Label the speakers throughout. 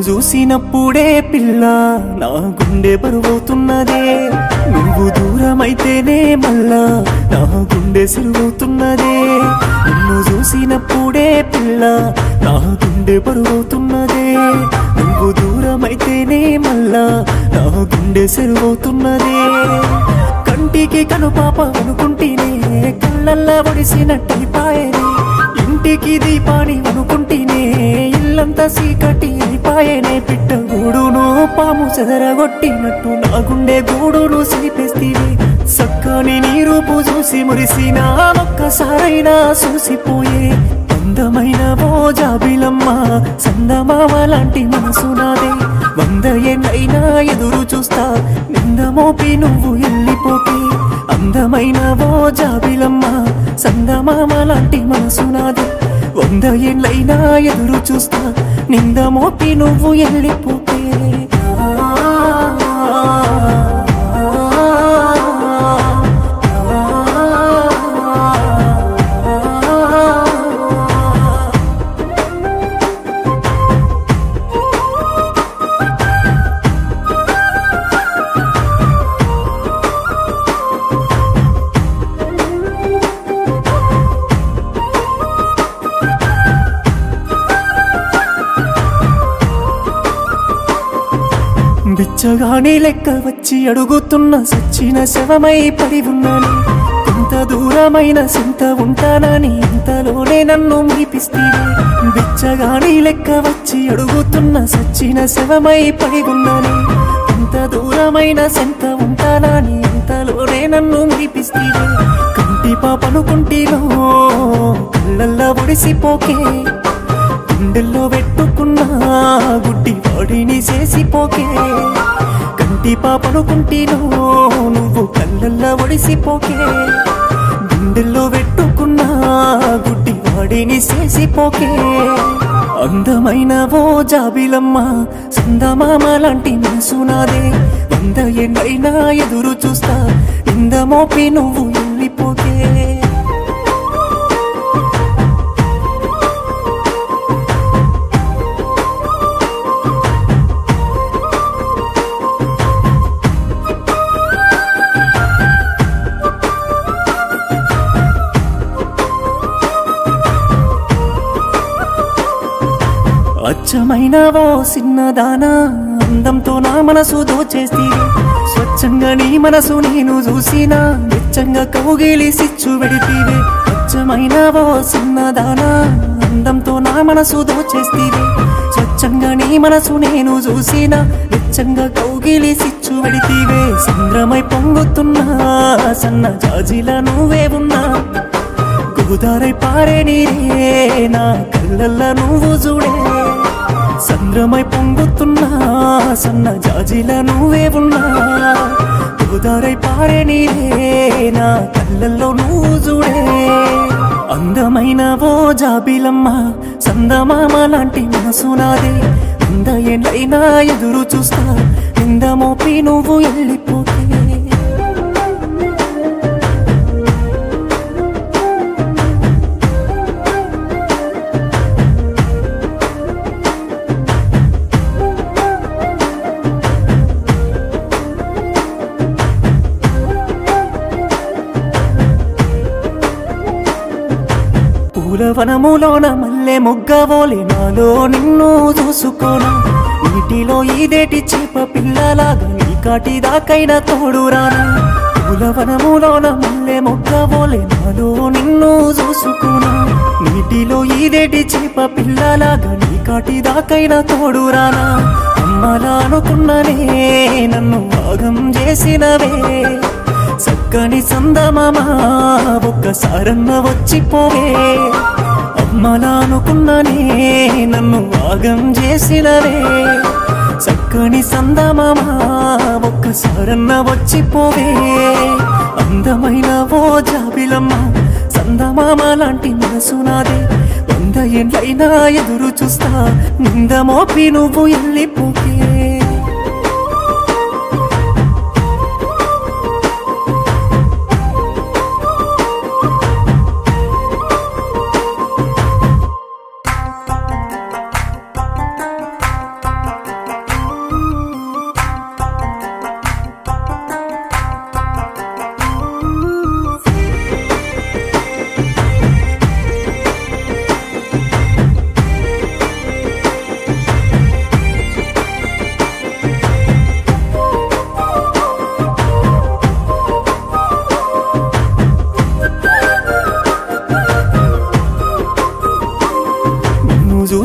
Speaker 1: చూసినప్పుడే పిల్ల నా గుండె బరువవుతున్నదే నువ్వు దూరమైతేనే మళ్ళా నా గుండె సిరువవుతున్నదే నిన్ను చూసినప్పుడే పిల్ల నా గుండె బరువవుతున్నదే నువ్వు దూరమైతేనే మళ్ళా నా గుండె సెరువవుతున్నదే కంటికి కనుపాప అనుకుంటేనే కళ్ళల్లా ఒడిసినట్టయిపాయనే ఇంటికి దీపాని అనుకుంటేనే ఇల్లంతా సీకటి అయిపాయనే పిట్ట గూడును పాము చెదరగొట్టినట్టు నా గుండె గూడును సిలిపేస్తీవి సక్కని నీ రూపు చూసి మురిసిన ఒక్కసారైనా చూసిపోయే అందమైన ఓ జాబిలమ్మ సందమామ లాంటి మనసు నాదే వంద ఏళ్ళైనా ఎదురు చూస్తా నింద మోపి నువ్వు వెళ్ళిపోతే అందమైన ఓ జాబిలమ్మ సందమామ లాంటి మనసు నాదే వంద ఏళ్ళైనా ఎదురు చూస్తా నింద మోపి నువ్వు వెళ్ళిపోతే బిచ్చగాని లెక్క వచ్చి అడుగుతున్న సచ్చిన శవమై పడి ఉన్నాను కొంత దూరమైన సింత ఉంటానని ఇంతలోనే నన్ను ముగిపిస్తే బిచ్చగాని లెక్క వచ్చి అడుగుతున్న సచ్చిన శవమై పడి ఉన్నాను కొంత దూరమైన సింత ఉంటానని ఇంతలోనే నన్ను ముగిపిస్తే కంటి పాపనుకుంటిలో కళ్ళల్లో ఒడిసిపోకే గుండెల్లో పెట్టుకున్నా గుడ్డి వాడిని చేసిపోకే కంటి పాపనుకుంటినో నువ్వు కళ్ళల్లో ఒడిసిపోకే గుండెల్లో పెట్టుకున్నా గుడ్డి వాడిని చేసిపోకే అందమైన ఓ జాబిలమ్మ సందమామ లాంటి మనసు నాదే వంద ఎండైనా ఎదురు చూస్తా ఇంద మోపి నువ్వు వెళ్ళిపోకే అచ్చమైన ఓ చిన్నదానా అందంతో నా మనసు దోచేస్తే స్వచ్ఛంగా నీ మనసు నేను చూసినా నిచ్చంగా కౌగిలి సిచ్చు పెడితీవే అచ్చమైన ఓ చిన్నదానా అందంతో నా మనసు దోచేస్తే స్వచ్ఛంగా నీ మనసు నేను చూసినా నిచ్చంగా కౌగిలి సిచ్చు పెడితీవే సంద్రమై పొంగుతున్నా సన్న జాజిలా నువ్వే ఉన్నా గోదారై పారే నీరే నా కళ్ళల్లో నువ్వు చూడే సంద్రమై పొంగుతున్నా సన్న జాజిల నువ్వే ఉన్నా గోదారై పారే నీరే నా కళ్ళల్లో నువ్వు చూడే అందమైన ఓ జాబిలమ్మ సందమామ లాంటి మనసు నాదే అంద ఎండైనా ఎదురు చూస్తా నింద మోపి నువ్వు వెళ్ళిపోతే పూలవనములోన మల్లె మొగ్గవోలే నాలో నిన్ను చూసుకోనా నీటిలో ఈదేటి చేప పిల్లలాగా నీ కాటి దాకైనా తోడురానా పూలవనములోన మల్లె మొగ్గవోలే నాలో నిన్ను చూసుకోనా నీటిలో ఈదేటి చేప పిల్లలాగా నీ కాటి దాకైనా తోడురానా అమ్మలా అనుకున్ననే నన్ను భాగం చేసినవే చక్కని సందమామా ఒక్కసారన్న వచ్చిపోవే అమ్మలా అనుకున్నానే నన్ను వాగం చేసినవే చక్కని సందమామా ఒక్కసారన్న వచ్చిపోవే అందమైన ఓ జాబిలమ్మ సందమామ లాంటి మనసు నాదే వంద ఏండ్లైనా ఎదురు చూస్తా నింద మోపి నువ్వు వెళ్ళిపోకే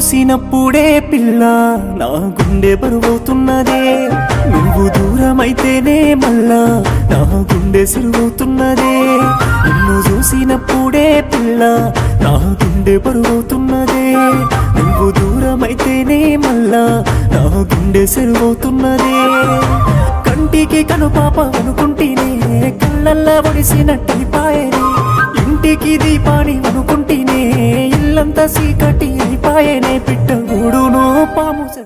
Speaker 1: చూసినప్పుడే పిల్ల నా గుండె బరువవుతున్నదే నువ్వు దూరమైతేనే మళ్ళా నా గుండె సిరువవుతున్నదే నిన్ను చూసినప్పుడే పిల్ల నా గుండె బరువవుతున్నదే నువ్వు దూరమైతేనే మళ్ళా నా గుండె సిరువవుతున్నదే కంటికి కనుపాప అనుకుంటేనే కళ్ళల్లా ఒడిసినట్టయిపాయనే ఇంటికి దీపాని అనుకుంటేనే ఇల్లంతా సీకటి అయిపాయనే పిట్ట గూడునో పాము